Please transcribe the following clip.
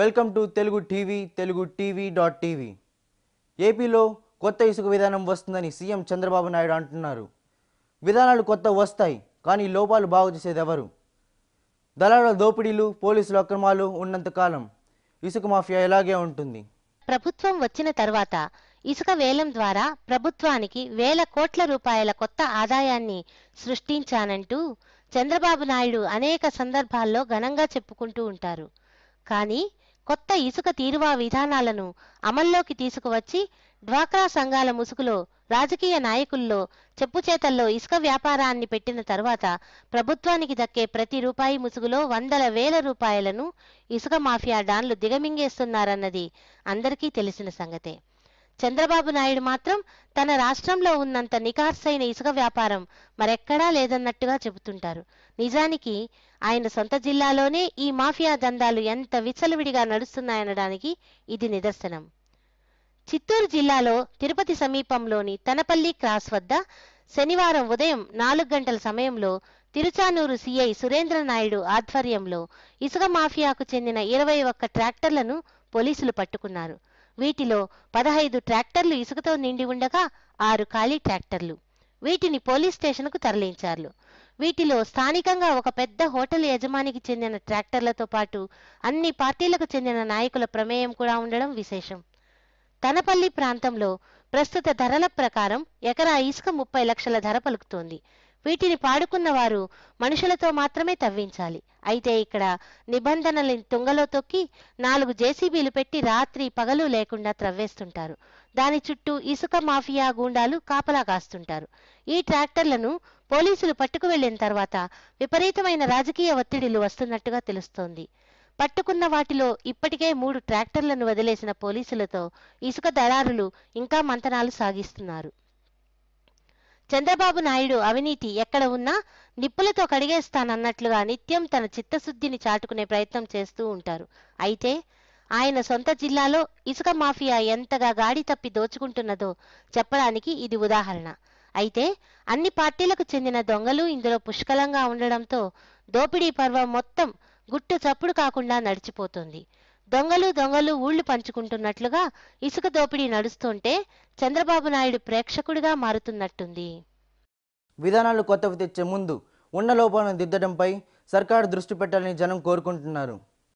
welcome to Telugu TV Telugu TV dot TV ఏపీలో కొత్త ఇసుక విధానం వస్తుందని సీఎం చంద్రబాబు నాయుడు అంటున్నారు విధానాలు కొత్త వస్తాయి కానీ లోపాలు బాగు చేసేది ఎవరు దళారుల దోపిడీలు పోలీసుల అక్రమాలు ఉన్నంతకాలం ఇసుక మాఫియా ఇలాగే ఉంటుంది ప్రభుత్వం వచ్చిన తర్వాత ఇసుక వేలం ద్వారా ప్రభుత్వానికి వేల కోట్ల రూపాయల కొత్త ఆదాయాన్ని సృష్టించానంటూ చంద్రబాబు నాయుడు అనేక సందర్భాల్లో ఘనంగా చెప్పుకుంటూ ఉంటారు కానీ కొత్త ఇసుక తీరువా విధానాలను అమల్లోకి తీసుకువచ్చి డ్వాక్రా సంఘాల ముసుగులో రాజకీయ నాయకుల్లో చెప్పుచేతల్లో ఇసుక వ్యాపారాన్ని పెట్టిన తర్వాత ప్రభుత్వానికి దక్కే ప్రతి రూపాయి ముసుగులో వందల వేల రూపాయలను ఇసుక మాఫియా డాన్లు దిగమింగేస్తున్నారన్నది అందరికీ తెలిసిన సంగతే చంద్రబాబు నాయుడు మాత్రం తన రాష్ట్రంలో ఉన్నంత నికార్సైన ఇసుక వ్యాపారం మరెక్కడా లేదన్నట్టుగా చెబుతుంటారు నిజానికి ఆయన సొంత జిల్లాలోనే ఈ మాఫియా దందాలు ఎంత విచ్చలవిడిగా నడుస్తున్నాయనడానికి ఇది నిదర్శనం చిత్తూరు జిల్లాలో తిరుపతి సమీపంలోని తనపల్లి క్రాస్ వద్ద శనివారం ఉదయం నాలుగు గంటల సమయంలో తిరుచానూరు సిఐ సురేంద్ర నాయుడు ఆధ్వర్యంలో ఇసుక మాఫియాకు చెందిన ఇరవై ఒక్క ట్రాక్టర్లను పోలీసులు పట్టుకున్నారు వీటిలో పదహైదు ట్రాక్టర్లు ఇసుకతో నిండి ఉండగా ఆరు ఖాళీ ట్రాక్టర్లు వీటిని పోలీస్ స్టేషన్కు తరలించారు వీటిలో స్థానికంగా ఒక పెద్ద హోటల్ యజమానికి చెందిన ట్రాక్టర్లతో పాటు అన్ని పార్టీలకు చెందిన నాయకుల ప్రమేయం కూడా ఉండడం విశేషం తనపల్లి ప్రాంతంలో ప్రస్తుత ధరల ప్రకారం ఎకరా ఇసుక ముప్పై లక్షల ధర పలుకుతోంది వీటిని పాడుకున్న వారు మనుషులతో మాత్రమే తవ్వించాలి అయితే ఇక్కడ నిబంధనల్ని తుంగలో తొక్కి నాలుగు జేసీబీలు పెట్టి రాత్రి పగలు లేకుండా త్రవ్వేస్తుంటారు దాని చుట్టూ ఇసుక మాఫియా గూండాలు కాపలా కాస్తుంటారు ఈ ట్రాక్టర్లను పోలీసులు పట్టుకు వెళ్లిన తర్వాత విపరీతమైన రాజకీయ ఒత్తిడిలు వస్తున్నట్టుగా తెలుస్తోంది పట్టుకున్న వాటిలో ఇప్పటికే మూడు ట్రాక్టర్లను వదిలేసిన పోలీసులతో ఇసుక దళారులు ఇంకా మంతనాలు సాగిస్తున్నారు చంద్రబాబు నాయుడు అవినీతి ఎక్కడ ఉన్నా నిప్పులతో కడిగేస్తానన్నట్లుగా నిత్యం తన చిత్తశుద్ధిని చాటుకునే ప్రయత్నం చేస్తూ ఉంటారు అయితే ఆయన సొంత జిల్లాలో ఇసుక మాఫియా ఎంతగా గాడి తప్పి దోచుకుంటున్నదో చెప్పడానికి ఇది ఉదాహరణ అయితే అన్ని పార్టీలకు చెందిన దొంగలు ఇందులో పుష్కలంగా ఉండడంతో దోపిడీ పర్వం మొత్తం గుట్టు చప్పుడు కాకుండా నడిచిపోతుంది దొంగలు దొంగలు ఊళ్ళు పంచుకుంటున్నట్లుగా ఇసుక దోపిడీ నడుస్తుంటే చంద్రబాబు నాయుడు ప్రేక్షకుడిగా మారుతున్నట్టుంది విధానాలు కొత్తవి తెచ్చే ముందు ఉన్న లోపాలను దిద్దడంపై సర్కారు దృష్టి పెట్టాలని జనం కోరుకుంటున్నారు